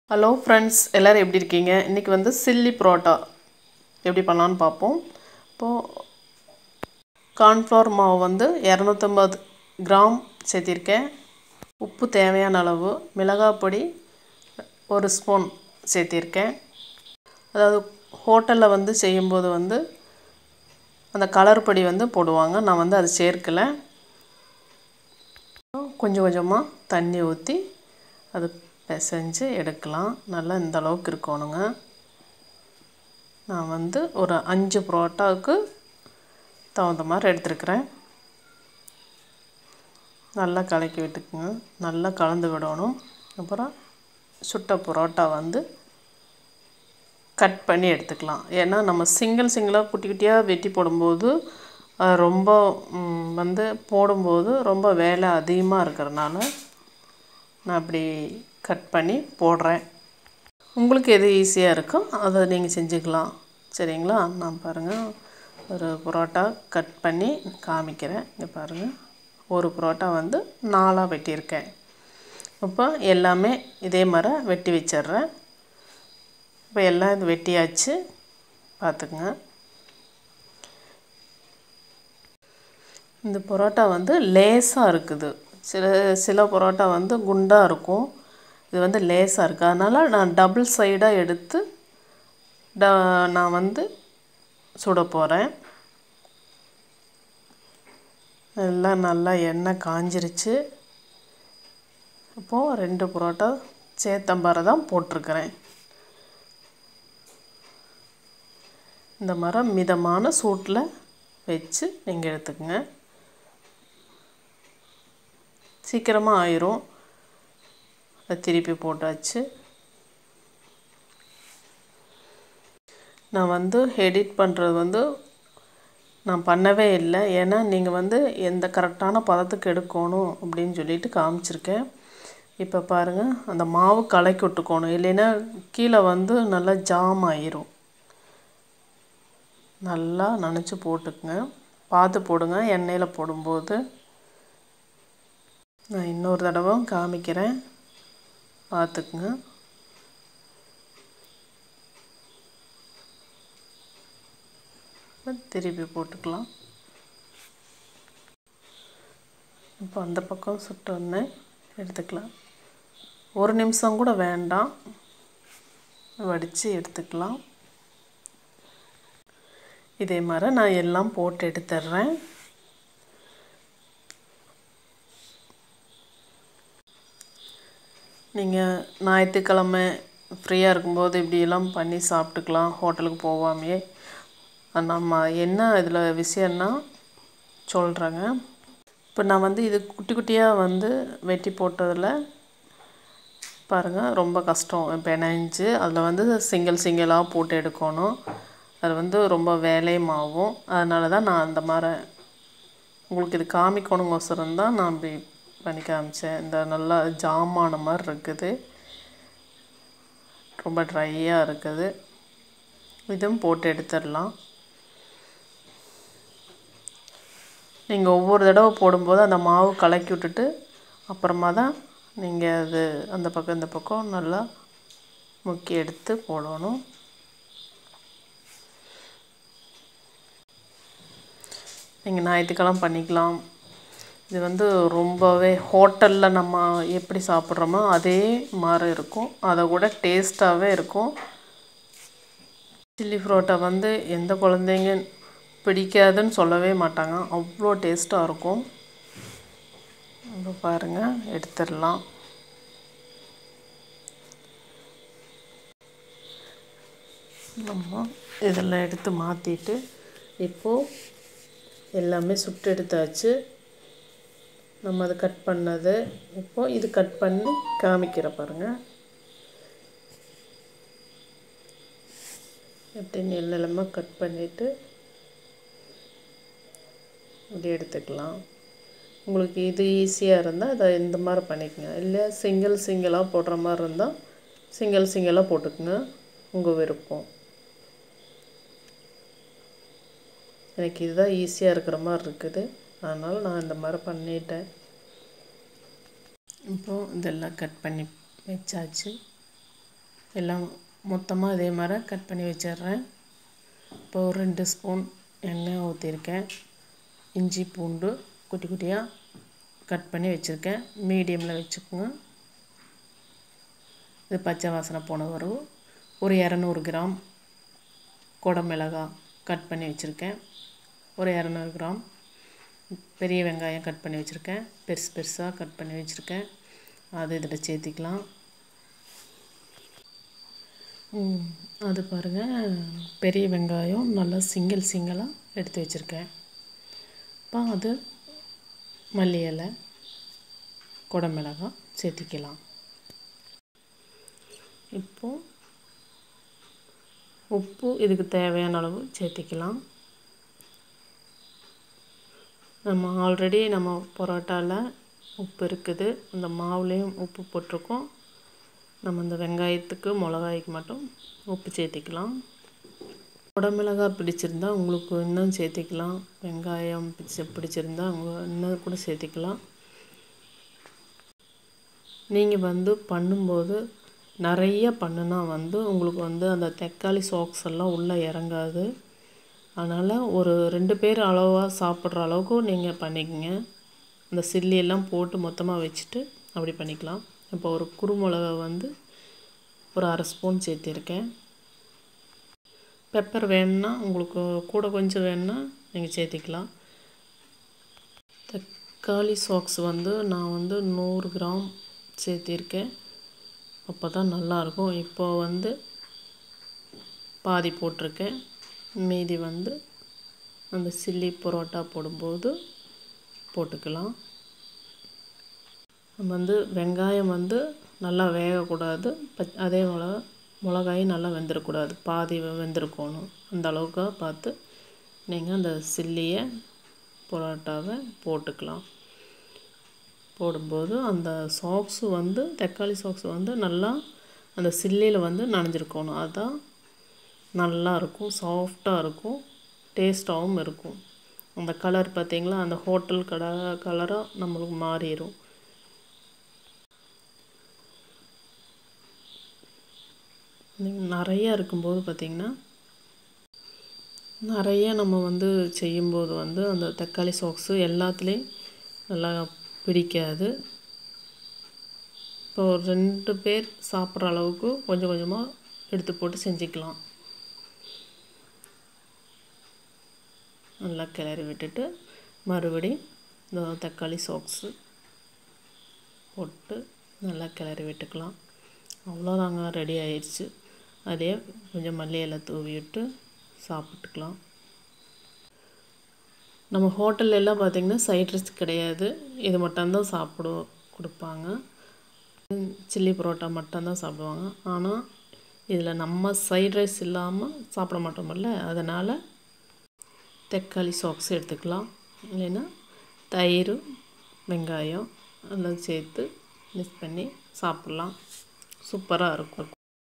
hello friends எல்லோரும் எப்படி இருக்கீங்க இன்றைக்கி வந்து சில்லி பரோட்டா எப்படி பண்ணலான்னு பார்ப்போம் இப்போது கார்ன்ஃப்ளவர் மாவு வந்து இரநூத்தம்பது கிராம் சேர்த்திருக்கேன் உப்பு தேவையான அளவு மிளகாய் பொடி ஒரு ஸ்பூன் சேர்த்திருக்கேன் அதாவது ஹோட்டலில் வந்து செய்யும்போது வந்து அந்த கலர் பொடி வந்து போடுவாங்க நான் வந்து அது சேர்க்கலை கொஞ்சம் கொஞ்சமாக தண்ணி ஊற்றி அது பிசைஞ்சு எடுக்கலாம் நல்லா இந்த அளவுக்கு இருக்கணுங்க நான் வந்து ஒரு அஞ்சு புரோட்டாவுக்கு தகுந்த மாதிரி எடுத்துருக்கிறேன் நல்லா கலக்கி விட்டுக்குங்க நல்லா கலந்து விடணும் அப்புறம் சுட்ட புரோட்டா வந்து கட் பண்ணி எடுத்துக்கலாம் ஏன்னா நம்ம சிங்கிள் சிங்கிளாக குட்டி குட்டியாக வெட்டி போடும்போது அது ரொம்ப வந்து போடும்போது ரொம்ப வேலை அதிகமாக இருக்கிறனால நான் அப்படி கட் பண்ணி போடுறேன் உங்களுக்கு எது ஈஸியாக இருக்கோ அதை நீங்கள் செஞ்சுக்கலாம் சரிங்களா நான் பாருங்கள் ஒரு புரோட்டா கட் பண்ணி காமிக்கிறேன் இங்கே பாருங்கள் ஒரு புரோட்டா வந்து நாலாக வெட்டியிருக்கேன் இப்போ எல்லாமே இதே மாதிரி வெட்டி வச்சிட்றேன் இப்போ எல்லாம் இது வெட்டியாச்சு பார்த்துக்குங்க இந்த பரோட்டா வந்து லேசாக இருக்குது சில சில பரோட்டா வந்து குண்டாக இருக்கும் இது வந்து லேசாக இருக்குது அதனால் நான் டபுள் சைடாக எடுத்து ட நான் வந்து சுட போகிறேன் எல்லாம் நல்லா எண்ணெய் காஞ்சிருச்சு அப்போது ரெண்டு பரோட்டா சேத்தம்பரை தான் போட்டிருக்கிறேன் இந்த மரம் மிதமான சூட்டில் வச்சு நீங்கள் எடுத்துக்கங்க சீக்கிரமாக ஆயிரும் அதை திருப்பி போட்டாச்சு நான் வந்து எடிட் பண்ணுறது வந்து நான் பண்ணவே இல்லை ஏன்னா நீங்கள் வந்து எந்த கரெக்டான பதத்துக்கு எடுக்கணும் அப்படின்னு சொல்லிட்டு காமிச்சிருக்கேன் இப்போ பாருங்கள் அந்த மாவு கலக்கி விட்டுக்கணும் இல்லைன்னா கீழே வந்து நல்லா ஜாம் ஆயிரும் நல்லா நனைச்சி போட்டுக்குங்க பார்த்து போடுங்க எண்ணெயில் போடும்போது நான் இன்னொரு தடவை காமிக்கிறேன் பார்த்துக்குங்க திருப்பி போட்டுக்கலாம் இப்போ அந்த பக்கம் சுட்டு வந்தேன் எடுத்துக்கலாம் ஒரு நிமிஷம் கூட வேண்டாம் வடித்து எடுத்துக்கலாம் இதே மாதிரி நான் எல்லாம் போட்டு எடுத்துட்றேன் நீங்கள் ஞாயிற்றுக்கிழமை ஃப்ரீயாக இருக்கும்போது இப்படியெல்லாம் பண்ணி சாப்பிட்டுக்கலாம் ஹோட்டலுக்கு போகாமையே நம்ம என்ன இதில் விஷயம்னா சொல்கிறேங்க இப்போ நான் வந்து இது குட்டி குட்டியாக வந்து வெட்டி போட்டதில் பாருங்கள் ரொம்ப கஷ்டம் பிணைஞ்சு அதில் வந்து சிங்கிள் சிங்கிளாக போட்டு எடுக்கணும் அது வந்து ரொம்ப வேலையும் ஆகும் அதனால தான் நான் அந்த மாதிரி உங்களுக்கு இது காமிக்கணுங்கோசரம் தான் நான் அப்படி பண்ணி காமிச்சேன் இந்த நல்லா ஜாமான மாதிரி இருக்குது ரொம்ப ட்ரையாக இருக்குது இதுவும் போட்டு எடுத்துடலாம் நீங்கள் ஒவ்வொரு தடவை போடும்போது அந்த மாவு கலக்கி விட்டுட்டு அப்புறமா தான் நீங்கள் அது அந்த பக்கம் இந்த பக்கம் நல்லா முக்கி எடுத்து போடணும் நீங்கள் ஞாயிற்றுக்கிழமை பண்ணிக்கலாம் இது வந்து ரொம்பவே ஹோட்டலில் நம்ம எப்படி சாப்பிட்றோமோ அதே மாதிரி இருக்கும் அதை கூட டேஸ்ட்டாகவே இருக்கும் சில்லி பரோட்டா வந்து எந்த குழந்தைங்க பிடிக்காதுன்னு சொல்லவே மாட்டாங்க அவ்வளோ டேஸ்ட்டாக இருக்கும் இப்போ பாருங்கள் எடுத்துடலாம் நம்ம இதெல்லாம் எடுத்து மாற்றிட்டு இப்போது எல்லாமே சுட்டு எடுத்தாச்சு நம்ம அதை கட் பண்ணது இப்போது இது கட் பண்ணி காமிக்கிற பாருங்கள் எப்படி நெல்லமாக கட் பண்ணிவிட்டு இப்படி எடுத்துக்கலாம் உங்களுக்கு இது ஈஸியாக இருந்தால் அதை இந்த மாதிரி பண்ணிக்கோங்க இல்லை சிங்கிள் சிங்கிளாக போடுற மாதிரி இருந்தால் சிங்கிள் சிங்கிளாக போட்டுக்குங்க உங்கள் விருப்பம் எனக்கு இதுதான் ஈஸியாக இருக்கிற மாதிரி இருக்குது அதனால் நான் இந்த மாதிரி பண்ணிட்டேன் இப்போது இதெல்லாம் கட் பண்ணி வச்சாச்சு எல்லாம் மொத்தமாக இதே மாதிரி கட் பண்ணி வச்சிடுறேன் இப்போ ஒரு ரெண்டு ஸ்பூன் எண்ணெய் ஊற்றிருக்கேன் இஞ்சி பூண்டு குட்டி குட்டியாக கட் பண்ணி வச்சுருக்கேன் மீடியமில் வச்சுக்கோங்க இது பச்சை வாசனை போன வரும் ஒரு இரநூறு கிராம் குடமிளகா கட் பண்ணி வச்சுருக்கேன் ஒரு இரநூறு கிராம் பெரிய வெங்காயம் கட் பண்ணி வச்சுருக்கேன் பெருசு பெருசாக கட் பண்ணி வச்சுருக்கேன் அது இதில் சேர்த்திக்கலாம் அது பாருங்கள் பெரிய வெங்காயம் நல்லா சிங்கிள் சிங்கிளாக எடுத்து வச்சுருக்கேன் இப்போ அது மல்லி இலை குடமிளகாய் சேர்த்திக்கலாம் இப்போது உப்பு இதுக்கு தேவையான அளவு சேர்த்திக்கலாம் நம்ம ஆல்ரெடி நம்ம பரோட்டாவில் உப்பு இருக்குது அந்த மாவுலேயும் உப்பு போட்டிருக்கோம் நம்ம இந்த வெங்காயத்துக்கு மிளகாய்க்கு மட்டும் உப்பு சேர்த்திக்கலாம் குடமிளகாய் பிடிச்சிருந்தா உங்களுக்கு இன்னும் சேர்த்திக்கலாம் வெங்காயம் பிடிச்சி பிடிச்சிருந்தா உங்க இன்னும் கூட சேர்த்திக்கலாம் நீங்கள் வந்து பண்ணும்போது நிறைய பண்ணுனா வந்து உங்களுக்கு வந்து அந்த தக்காளி சாக்ஸ் எல்லாம் உள்ளே இறங்காது அதனால் ஒரு ரெண்டு பேர் அளவாக சாப்பிட்ற அளவுக்கு நீங்கள் பண்ணிக்கங்க அந்த சில்லி எல்லாம் போட்டு மொத்தமாக வச்சுட்டு அப்படி பண்ணிக்கலாம் இப்போ ஒரு குருமிளகா வந்து ஒரு அரை ஸ்பூன் சேர்த்திருக்கேன் பெப்பர் வேணும்னா உங்களுக்கு கூட கொஞ்சம் வேணும்னா நீங்கள் சேர்த்திக்கலாம் தக்காளி சாக்ஸ் வந்து நான் வந்து நூறு கிராம் சேர்த்திருக்கேன் அப்போ தான் நல்லாயிருக்கும் இப்போ வந்து பாதி போட்டிருக்கேன் மீதி வந்து அந்த சில்லி பரோட்டா போடும்போது போட்டுக்கலாம் நம்ம வந்து வெங்காயம் வந்து நல்லா வேகக்கூடாது பச் அதே போல் மிளகாயும் நல்லா வெந்துடக்கூடாது பாதி வெந்திருக்கணும் அந்த அளவுக்கு பார்த்து நீங்கள் அந்த சில்லியை பரோட்டாவை போட்டுக்கலாம் போடும்போது அந்த சாக்ஸு வந்து தக்காளி சாக்ஸ் வந்து நல்லா அந்த சில்லியில் வந்து நனைஞ்சிருக்கணும் அதுதான் நல்லா இருக்கும் சாஃப்டாக இருக்கும் டேஸ்ட்டாகவும் இருக்கும் அந்த கலர் பார்த்திங்களா அந்த ஹோட்டல் கடை கலராக நம்மளுக்கு மாறிடும் நீங்கள் நிறையா இருக்கும்போது பார்த்திங்கன்னா நிறைய நம்ம வந்து செய்யும்போது வந்து அந்த தக்காளி சாக்ஸு எல்லாத்துலேயும் நல்லா பிடிக்காது இப்போ ஒரு ரெண்டு பேர் சாப்பிட்ற அளவுக்கு கொஞ்சம் கொஞ்சமாக எடுத்து போட்டு செஞ்சுக்கலாம் நல்லா கிளறி விட்டுட்டு மறுபடி இந்த தக்காளி சாக்ஸு போட்டு நல்லா கிளறி விட்டுக்கலாம் அவ்வளோதாங்க ரெடி ஆயிடுச்சு அதே கொஞ்சம் மல்லி இலை தூவி விட்டு சாப்பிட்டுக்கலாம் நம்ம ஹோட்டல்ல எல்லாம் பார்த்திங்கன்னா சைட் ரைஸ் கிடையாது இது மட்டும்தான் சாப்பிடு கொடுப்பாங்க சில்லி பரோட்டா மட்டும்தான் சாப்பிடுவாங்க ஆனால் இதில் நம்ம சைட் ரைஸ் இல்லாமல் சாப்பிட மாட்டோம்ல அதனால் தக்காளி சாக்ஸ் எடுத்துக்கலாம் இல்லைன்னா தயிர் வெங்காயம் எல்லாம் சேர்த்து மிக்ஸ் பண்ணி சாப்பிட்லாம் சூப்பராக இருக்கும்